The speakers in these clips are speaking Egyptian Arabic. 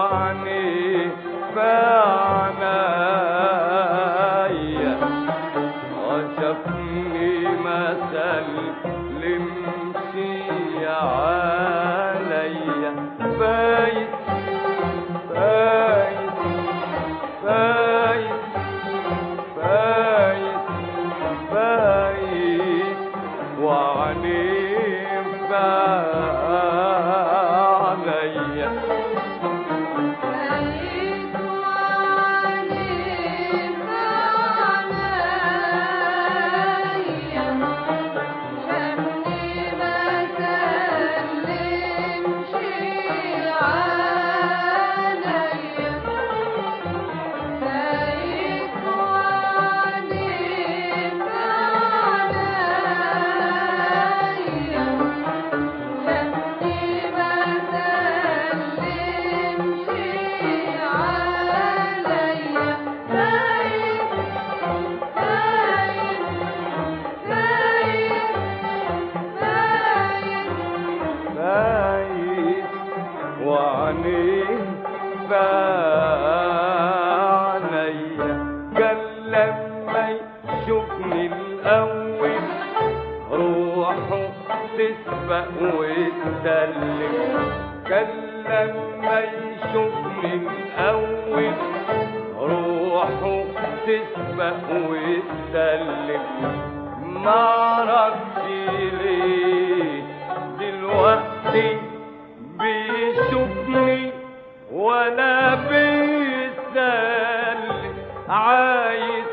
وعني فعنايا وشافني ما سلمش عليا فايت فايت فايت فايت فايت وعنيف عليا فايت وعنيف عليا شافني ما سلمش عليا فايت وعنيف عليا شافني ما سلمش عليا فايت فايت فايت فايت بايت وعنيه فعليا قال لما يشوفني الأول روحه تسبق وتسلم قال لما يشوفني الأول روحه تسبق وتسلم معرفش ليه دلوقتي بيشوفني ولا بيسلم عايز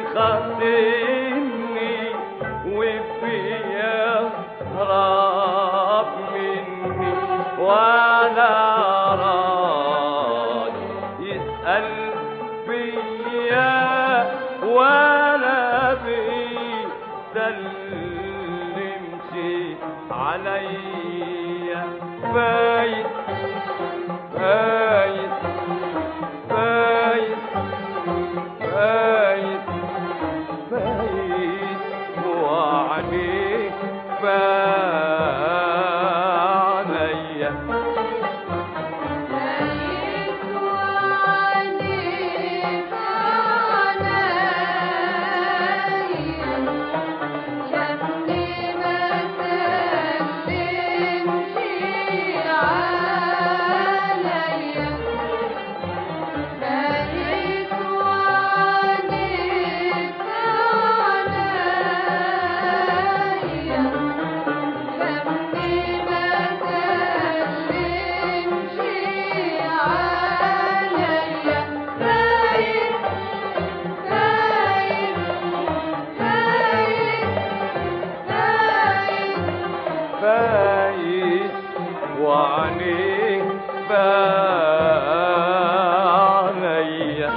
يخاطبني وبيهرب مني ولا راد يسأل فيا ولا بيسلمش عليا فايت فايت فايت فايت فايت وعليك فعليا فايت وعنيف عليا شافني ما سلمش عليا فايت وعنيف عليا شافني ما سلمش عليا فايت فايت فايت فايت فايت وعليك فعليا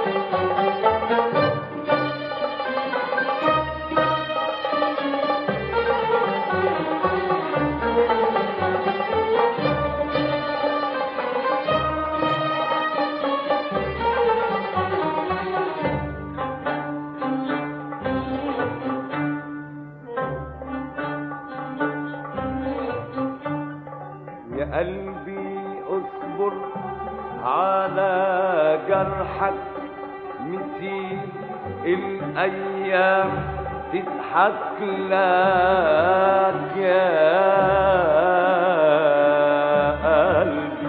يا قلبي اصبر على جرحك مثيل الايام تضحك لك يا قلبي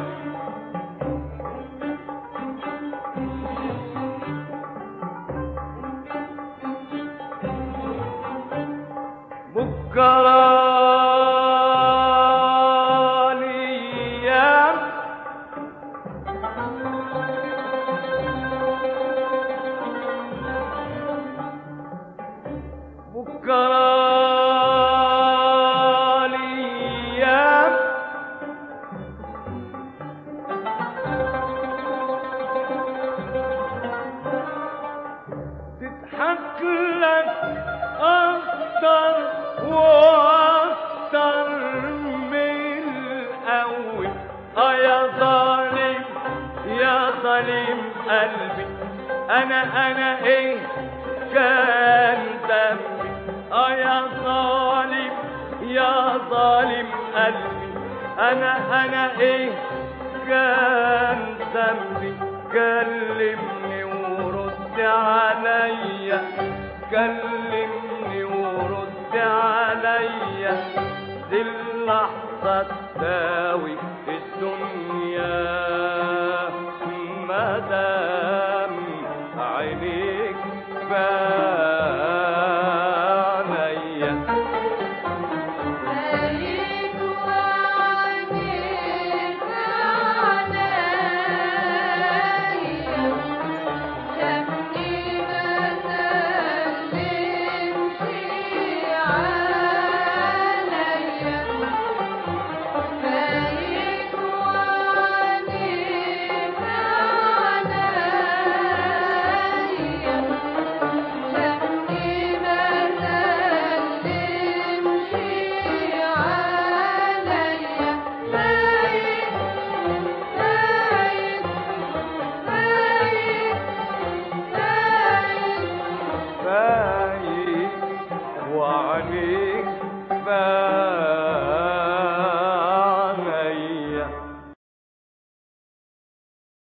بكرة ليام بكرة ليام تضحك لك أكتر وأكتر من الأول آه يا ظالم يا ظالم قلبي أنا أنا إيه كان ذنبي آه يا ظالم يا ظالم قلبي أنا أنا إيه كان ذنبي كلمني ورد عليا كلمني ورد عليا دي اللحظة تساوي الدنيا مدام عينيك بعينيا عليك وعينيك عليا شافني ما سلمش عليا عليك وعينيك عليا شافني ما سلمش عليا باين باين باين باين فايق وعليك فايق